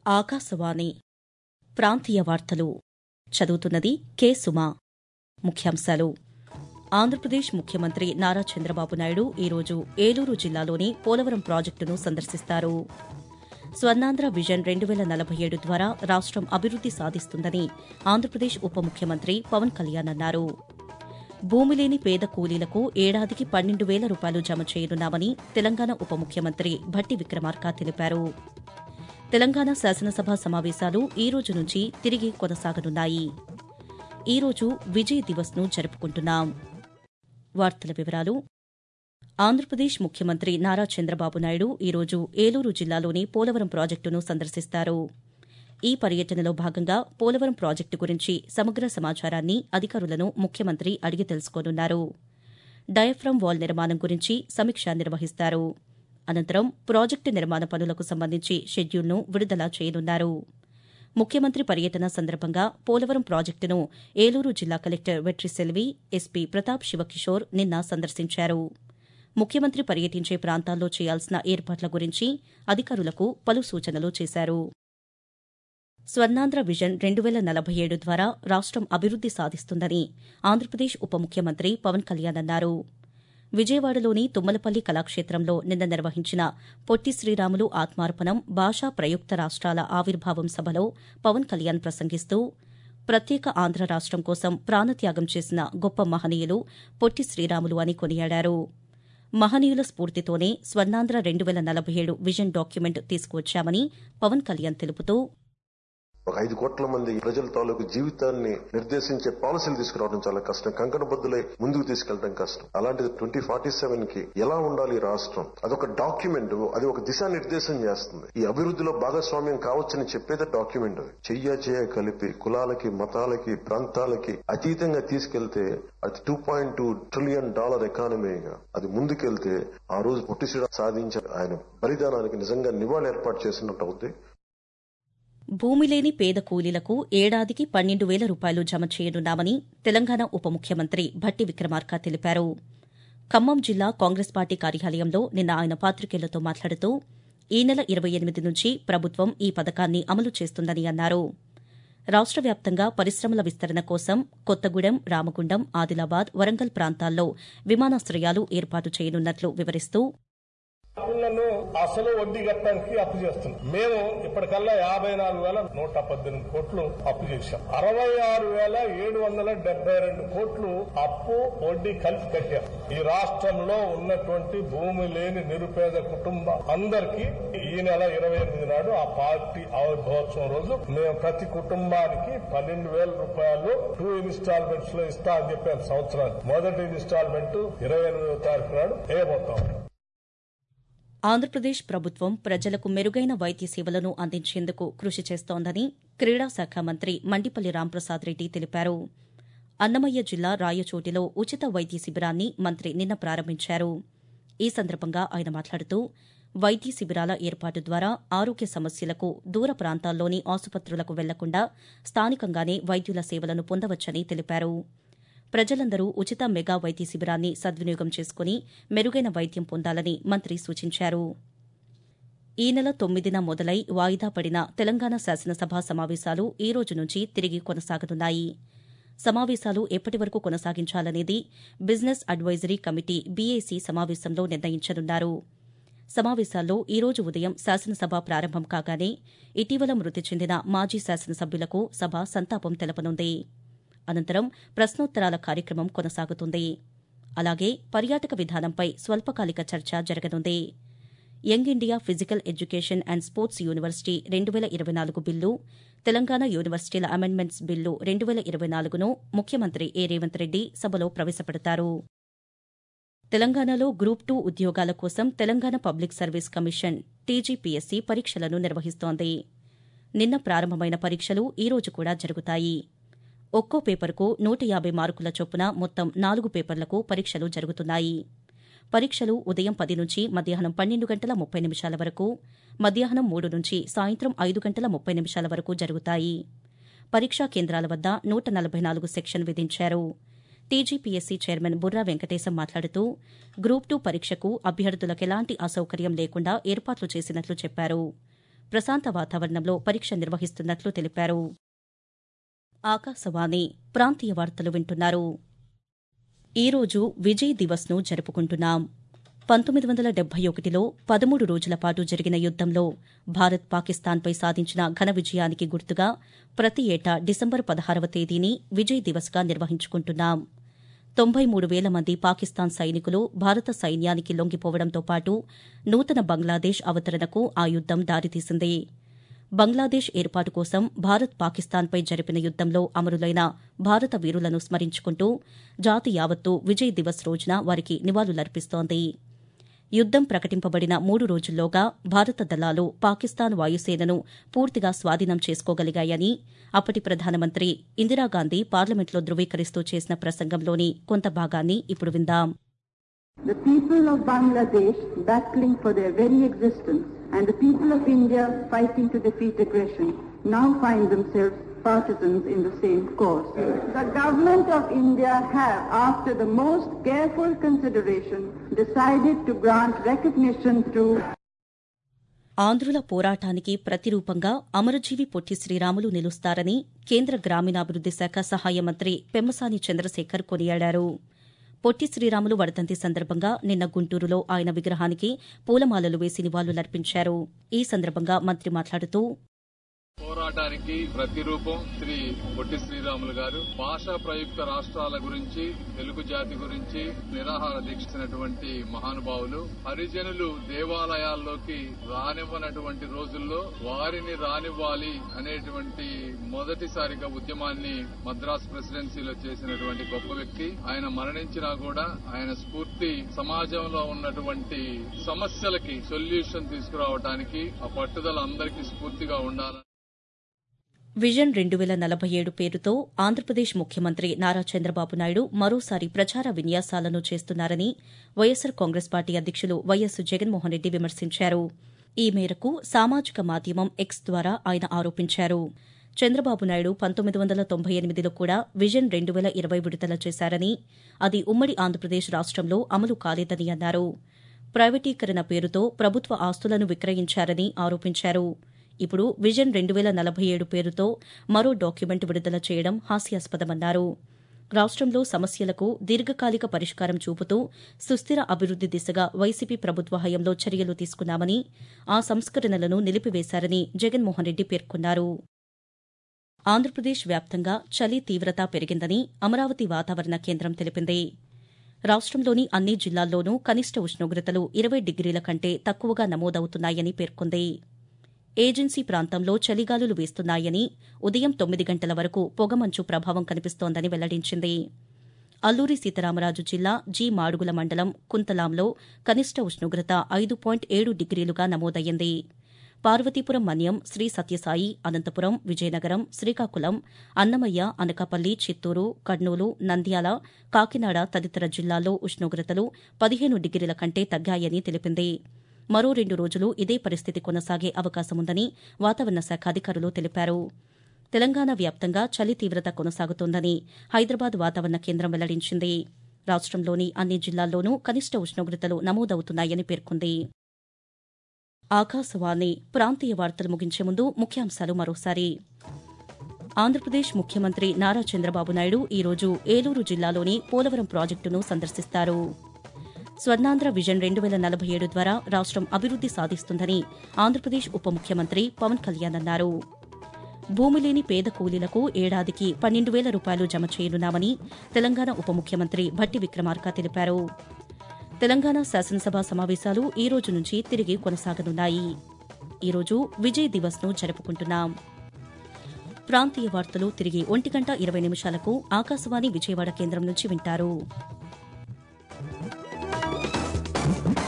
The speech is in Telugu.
ఆకాశవాణి ప్రాంతీయ వార్తలు చదువుతున్నది కె సుమా ముఖ్యాంశాలు ఆంధ్రప్రదేశ్ ముఖ్యమంత్రి నారా చంద్రబాబు నాయుడు ఈరోజు ఏలూరు జిల్లాలోని పోలవరం ప్రాజెక్టును సందర్శిస్తారు స్వర్ణాంధ్ర విజన్ రెండు వేల నలభై ఏడు ద్వారా రాష్టం అభివృద్ది సాధిస్తుందని ఆంధ్రప్రదేశ్ ఉప ముఖ్యమంత్రి పవన్ కళ్యాణ్ అన్నారు భూమి లేని పేద కూలీలకు ఏడాదికి పన్నెండు వేల రూపాయలు జమ చేయనున్నామని తెలంగాణ ఉప ముఖ్యమంత్రి భట్టి విక్రమార్క తెలిపారు తెలంగాణ శాసనసభ సమావేశాలు ఈ రోజు నుంచి తిరిగి కొనసాగనున్నాయి ఈ రోజు విజయ్ దివస్ను జరుపుకుంటున్నాం వార్తల వివరాలు ఆంధ్రప్రదేశ్ ముఖ్యమంత్రి నారా చంద్రబాబు నాయుడు ఈరోజు ఏలూరు జిల్లాలోని పోలవరం ప్రాజెక్టును సందర్శిస్తారు ఈ పర్యటనలో భాగంగా పోలవరం ప్రాజెక్టు గురించి సమగ్ర సమాచారాన్ని అధికారులను ముఖ్యమంత్రి అడిగి తెలుసుకోనున్నారు డయఫ్రమ్ వాల్ నిర్మాణం గురించి సమీక్ష నిర్వహిస్తారు అనంతరం ప్రాజెక్టు నిర్మాణ పనులకు సంబంధించి షెడ్యూల్ను విడుదల చేయనున్నారు ముఖ్యమంత్రి పర్యటన సందర్భంగా పోలవరం ప్రాజెక్టును ఏలూరు జిల్లా కలెక్టర్ వెట్రి సెల్వి ఎస్పీ ప్రతాప్ శివకిషోర్ నిన్న సందర్శించారు ముఖ్యమంత్రి పర్యటించే ప్రాంతాల్లో చేయాల్సిన ఏర్పాట్ల గురించి అధికారులకు పలు సూచనలు చేశారు స్వర్ణాంధ్ర విజన్ రెండు వేల నలభై ఏడు ద్వారా రాష్టం అభివృద్ది సాధిస్తుందని ఆంధ్రప్రదేశ్ ఉప ముఖ్యమంత్రి పవన్ కళ్యాణ్ అన్నారు విజయవాడలోని తుమ్మలపల్లి కళాక్షేత్రంలో నిన్న నిర్వహించిన పొట్టి శ్రీరాములు ఆత్మార్పణం భాషా ప్రయుక్త రాష్ట్రాల ఆవిర్భావం సభలో పవన్ కళ్యాణ్ ప్రసంగిస్తూ ప్రత్యేక ఆంధ్ర రాష్టం కోసం ప్రాణత్యాగం చేసిన గొప్ప మహనీయులు పొట్టి శ్రీరాములు అని కొనియాడారు మహనీయుల స్ఫూర్తితోనే స్వర్ణాంధ్ర రెండు వేల నలభై ఏడు విజన్ డాక్యుమెంట్ తీసుకువచ్చామని పవన్ కళ్యాణ్ తెలుపుతూ ఒక ఐదు కోట్ల మంది ప్రజల తాలూకు జీవితాన్ని నిర్దేశించే పాలసీలు తీసుకురావడం చాలా కష్టం కంకణబద్దులై ముందుకు తీసుకెళ్లడం కష్టం అలాంటిది ట్వంటీ ఫార్టీ సెవెన్ కి ఎలా ఉండాలి ఈ రాష్ట్రం అదొక డాక్యుమెంట్ అది ఒక దిశానిర్దేశం చేస్తుంది ఈ అభివృద్ధిలో భాగస్వామ్యం కావచ్చని చెప్పేది డాక్యుమెంట్ అది చెయ్య చెయ్య కలిపి కులాలకి మతాలకి ప్రాంతాలకి అతీతంగా తీసుకెళ్తే అది two point two trillion dollar ఎకానమీగా అది ముందుకెళ్తే ఆ రోజు పొట్టి సాధించిన ఆయన బలిదానానికి నిజంగా నివాళి ఏర్పాటు చేసినట్టు అవుతుంది భూమి లేని పేద కూలీలకు ఏడాదికి పన్నెండు వేల రూపాయలు జమ చేయనున్నామని తెలంగాణ ఉప ముఖ్యమంత్రి భట్టి విక్రమార్క తెలిపారు ఖమ్మం జిల్లా కాంగ్రెస్ పార్టీ కార్యాలయంలో నిన్న ఆయన పాతికేయులతో మాట్లాడుతూ ఈ నెల ఇరవై ఎనిమిది నుంచి ప్రభుత్వం ఈ పథకాన్ని అమలు చేస్తుందని అన్నారు రాష్ట వ్యాప్తంగా పరిశ్రమల విస్తరణ కోసం కొత్తగూడెం రామగుండం ఆదిలాబాద్ వరంగల్ ప్రాంతాల్లో విమానాశ్రయాలు ఏర్పాటు చేయనున్నట్లు వివరిస్తూ అప్పులను అసలు వడ్డీ కట్టడానికి అప్పు చేస్తున్నాం మేము ఇప్పటికల్లా యాభై నాలుగు వేల నూట పద్దెనిమిది కోట్లు అప్పు చేశాం అరవై ఆరు వేల ఏడు వందల డెబ్బై రెండు కోట్లు అప్పు వడ్డీ కలిపి కట్టాం ఈ రాష్ట్రంలో ఉన్నటువంటి భూమి లేని నిరుపేద కుటుంబం అందరికీ ఈ నెల ఇరవై ఎనిమిది నాడు ఆ పార్టీ ఆవిర్భావోత్సవం రోజు మేము ప్రతి కుటుంబానికి పన్నెండు వేల రూపాయలు టూ ఇన్స్టాల్మెంట్స్ లో ఇస్తా అని చెప్పాను సంవత్సరానికి మొదటి ఇన్స్టాల్మెంట్ ఇరవై ఎనిమిదో తారీఖు నాడు వేయబోతాం ఆంధ్రప్రదేశ్ ప్రభుత్వం ప్రజలకు మెరుగైన వైద్య సేవలను అందించేందుకు కృషి చేస్తోందని క్రీడా శాఖ మంత్రి మండిపల్లి రాంప్రసాద్ రెడ్డి తెలిపారు అన్నమయ్య జిల్లా రాయచోటిలో ఉచిత వైద్య శిబిరాన్ని మంత్రి నిన్న ప్రారంభించారు ఈ సందర్భంగా ఆయన మాట్లాడుతూ వైద్య శిబిరాల ఏర్పాటు ద్వారా ఆరోగ్య సమస్యలకు దూర ప్రాంతాల్లోని ఆసుపత్రులకు వెళ్లకుండా స్థానికంగానే వైద్యుల సేవలను పొందవచ్చని తెలిపారు ప్రజలందరూ ఉచిత మెగా వైద్య శిబిరాన్ని సద్వినియోగం చేసుకుని మెరుగైన వైద్యం పొందాలని మంత్రి సూచించారు ఈ నెల తొమ్మిదిన మొదలై వాయిదా పడిన తెలంగాణ శాసనసభ సమావేశాలు ఈ రోజు నుంచి తిరిగి కొనసాగనున్నాయి సమావేశాలు ఎప్పటి వరకు కొనసాగించాలనేది బిజినెస్ అడ్వైజరీ కమిటీ బీఏసీ సమావేశంలో నిర్ణయించనున్నారు సమావేశాల్లో ఈ రోజు ఉదయం శాసనసభ ప్రారంభం కాగానే ఇటీవల మృతి చెందిన మాజీ శాసనసభ్యులకు సభ సంతాపం తెలపనుంది అనంతరం ప్రశ్నోత్తరాల కార్యక్రమం కొనసాగుతుంది అలాగే పర్యాటక విధానంపై స్వల్పకాలిక చర్చ జరగనుంది young India physical education and sports university రెండు వేల ఇరవై నాలుగు బిల్లు తెలంగాణ యూనివర్సిటీల అమెండ్మెంట్స్ బిల్లు రెండు వేల ఇరవై నాలుగును ముఖ్యమంత్రి ఏ రేవంత్ రెడ్డి సభలో ప్రవేశపెడతారు తెలంగాణలో గ్రూప్ టూ ఉద్యోగాల కోసం Telangana public service commission TGPSC పరీక్షలను నిర్వహిస్తోంది నిన్న ప్రారంభమైన పరీక్షలు ఈ రోజు కూడా జరుగుతాయి ఒక్కో పేపర్కు నూట యాబై మార్కుల చొప్పున మొత్తం నాలుగు పేపర్లకు పరీక్షలు జరుగుతున్నాయి పరీక్షలు ఉదయం పది నుంచి మధ్యాహ్నం పన్నెండు గంటల ముప్పై నిమిషాల వరకు మధ్యాహ్నం మూడు నుంచి సాయంత్రం ఐదు గంటల ముప్పై నిమిషాల వరకు జరుగుతాయి పరీక్షా కేంద్రాల వద్ద నూట నలభై నాలుగు సెక్షన్ విధించారు టీజీపీఎస్సీ చైర్మన్ బుర్రా వెంకటేశం మాట్లాడుతూ గ్రూప్ టూ పరీక్షకు అభ్యర్థులకు ఎలాంటి అసౌకర్యం లేకుండా ఏర్పాట్లు చేసినట్లు చెప్పారు ప్రశాంత వాతావరణంలో పరీక్ష నిర్వహిస్తున్నట్లు తెలిపారు ఆకాశవాణి ప్రాంతీయ వార్తలు వింటున్నారు ఈరోజు విజయ్ దివస్ను జరుపుకుంటున్నాం పంతొమ్మిది వందల డెబ్బై ఒకటిలో పదమూడు రోజుల పాటు జరిగిన యుద్దంలో భారత్ పాకిస్తాన్పై సాధించిన ఘన విజయానికి గుర్తుగా ప్రతి ఏటా డిసెంబర్ పదహారవ తేదీని విజయ్ దివస్గా నిర్వహించుకుంటున్నాం తొంభై మూడు వేల మంది పాకిస్తాన్ సైనికులు భారత సైన్యానికి లొంగిపోవడంతో పాటు నూతన బంగ్లాదేశ్ అవతరణకు ఆ యుద్దం దారితీసింది బంగ్లాదేశ్ ఏర్పాటు కోసం భారత్ పాకిస్తాన్పై జరిపిన యుద్దంలో అమరులైన భారత వీరులను స్మరించుకుంటూ జాతి యావత్తు విజయ్ దివస్ రోజున వారికి నివాళులర్పిస్తోంది యుద్దం ప్రకటింపబడిన మూడు రోజుల్లోగా భారత దళాలు పాకిస్తాన్ వాయుసేనను పూర్తిగా స్వాధీనం చేసుకోగలిగాయని అప్పటి ప్రధానమంత్రి ఇందిరాగాంధీ పార్లమెంట్లో ధృవీకరిస్తూ చేసిన ప్రసంగంలోని కొంత భాగాన్ని ఇప్పుడు విందాం The people of Bangladesh battling for their very existence and the people of India fighting to defeat aggression now find themselves partisans in the same cause. The government of India have, after the most careful consideration, decided to grant recognition to ఆంధ్రుల పోరాటానికి ప్రతిరూపంగా అమరజీవి పొట్టి శ్రీరాములు నిలుస్తారని కేంద్ర గ్రామీణాభివృద్ది శాఖ సహాయ మంత్రి పెమ్మసాని చంద్రశేఖర్ కొనియాడారు పొట్టి శ్రీరాములు వర్ధంతి సందర్భంగా నిన్న గుంటూరులో ఆయన విగ్రహానికి పూలమాలలు వేసి నివాళులర్పించారు ఈ సందర్భంగా మంత్రి మాట్లాడుతూ పోరాటానికి ప్రతిరూపం శ్రీ పొట్టి శ్రీరాములు గారు భాషా ప్రయుక్త రాష్ట్రాల గురించి తెలుగు జాతి గురించి నిరాహార దీక్షించినటువంటి మహానుభావులు హరిజనులు దేవాలయాల్లోకి రానివ్వనటువంటి రోజుల్లో వారిని రానివ్వాలి అనేటువంటి మొదటిసారిగా ఉద్యమాన్ని మద్రాస్ ప్రెసిడెన్సీలో చేసినటువంటి గొప్ప వ్యక్తి ఆయన మరణించినా కూడా ఆయన స్ఫూర్తి సమాజంలో ఉన్నటువంటి సమస్యలకి సొల్యూషన్ తీసుకురావడానికి ఆ పట్టుదల అందరికీ స్ఫూర్తిగా ఉండాలని విజన్ రెండు వేల నలభై ఏడు పేరుతో ఆంధ్రప్రదేశ్ ముఖ్యమంత్రి నారా చంద్రబాబు నాయుడు మరోసారి ప్రచార విన్యాసాలను చేస్తున్నారని వైఎస్సార్ కాంగ్రెస్ పార్టీ అధ్యకులు వైఎస్ జగన్మోహన్ రెడ్డి విమర్శించారు ఈ మేరకు సామాజిక మాధ్యమం ఎక్స్ ద్వారా ఆయన ఆరోపించారు చంద్రబాబు నాయుడు పంతొమ్మిది వందల తొంభై ఎనిమిదిలో కూడా విజన్ రెండు వేల ఇరవై విడుదల చేశారని అది ఉమ్మడి ఆంధ్రప్రదేశ్ రాష్టంలో అమలు కాలేదని అన్నారు ప్రైవేటీకరణ పేరుతో ప్రభుత్వ ఆస్తులను విక్రయించారని ఆరోపించారు ఇప్పుడు విజన్ రెండు వేల నలభై ఏడు పేరుతో మరో డాక్యుమెంట్ విడుదల చేయడం హాస్యాస్పదమన్నారు రాష్టంలో సమస్యలకు దీర్ఘకాలిక పరిష్కారం చూపుతూ సుస్థిర అభివృద్ది దిశగా వైసీపీ ప్రభుత్వ హయంలో చర్యలు తీసుకున్నామని ఆ సంస్కరణలను నిలిపివేశారని జగన్మోహన్ రెడ్డి పేర్కొన్నారు ఆంధ్రప్రదేశ్ వ్యాప్తంగా చలి తీవ్రత పెరిగిందని అమరావతి వాతావరణ కేంద్రం తెలిపింది రాష్టంలోని అన్ని జిల్లాల్లోనూ కనిష్ట ఉష్ణోగ్రతలు ఇరవై డిగ్రీల కంటే తక్కువగా నమోదవుతున్నాయని పేర్కొంది ఏజెన్సీ ప్రాంతంలో చలిగాలులు వీస్తున్నాయని ఉదయం తొమ్మిది గంటల వరకు పొగమంచు ప్రభావం కనిపిస్తోందని వెల్లడించింది అల్లూరి సీతారామరాజు జిల్లా జీ మాడుగుల మండలం కుంతలాంలో కనిష్ట ఉష్ణోగ్రత ఐదు పాయింట్ ఏడు డిగ్రీలుగా నమోదయ్యింది పార్వతీపురం మన్యం శ్రీ సత్యసాయి అనంతపురం విజయనగరం శ్రీకాకుళం అన్నమయ్య అనకాపల్లి చిత్తూరు కర్నూలు నంద్యాల కాకినాడ తదితర జిల్లాల్లో ఉష్ణోగ్రతలు పదిహేను డిగ్రీల కంటే తగ్గాయని తెలిపింది మరో రెండు రోజులు ఇదే పరిస్థితి కొనసాగే అవకాశముందని వాతావరణ శాఖ అధికారులు తెలిపారు తెలంగాణ వ్యాప్తంగా చలి తీవ్రత కొనసాగుతోందని హైదరాబాద్ వాతావరణ కేంద్రం వెల్లడించింది రాష్టంలోని అన్ని జిల్లాల్లోనూ కనిష్ట ఉష్ణోగ్రతలు నమోదవుతున్నాయని పేర్కొంది ఆకాశవాణి ప్రాంతీయ వార్తలు ముగించే ముందు ముఖ్యాంశాలు మరోసారి ఆంధ్రప్రదేశ్ ముఖ్యమంత్రి నారా చంద్రబాబు నాయుడు ఈరోజు ఏలూరు జిల్లాలోని పోలవరం ప్రాజెక్టును సందర్శిస్తారు స్వర్ణాంధ్ర విజన్ రెండు వేల నలభై ఏడు ద్వారా రాష్టం అభివృద్ది సాధిస్తుందని ఆంధ్రప్రదేశ్ ఉప ముఖ్యమంత్రి పవన్ కళ్యాణ్ అన్నారు భూమి లేని పేద కూలీలకు ఏడాదికి పన్నెండు వేల రూపాయలు జమ చేయనున్నామని తెలంగాణ ఉప ముఖ్యమంత్రి భట్టి విక్రమార్క తెలిపారు తెలంగాణ శాసనసభ సమావేశాలు ఈ రోజు నుంచి తిరిగి కొనసాగనున్నాయి ఈరోజు విజయ్ దివస్ను జరుపుకుంటున్నాం ప్రాంతీయ వార్తలు తిరిగి ఒంటి గంట ఇరవై నిమిషాలకు ఆకాశవాణి విజయవాడ కేంద్రం నుంచి వింటారు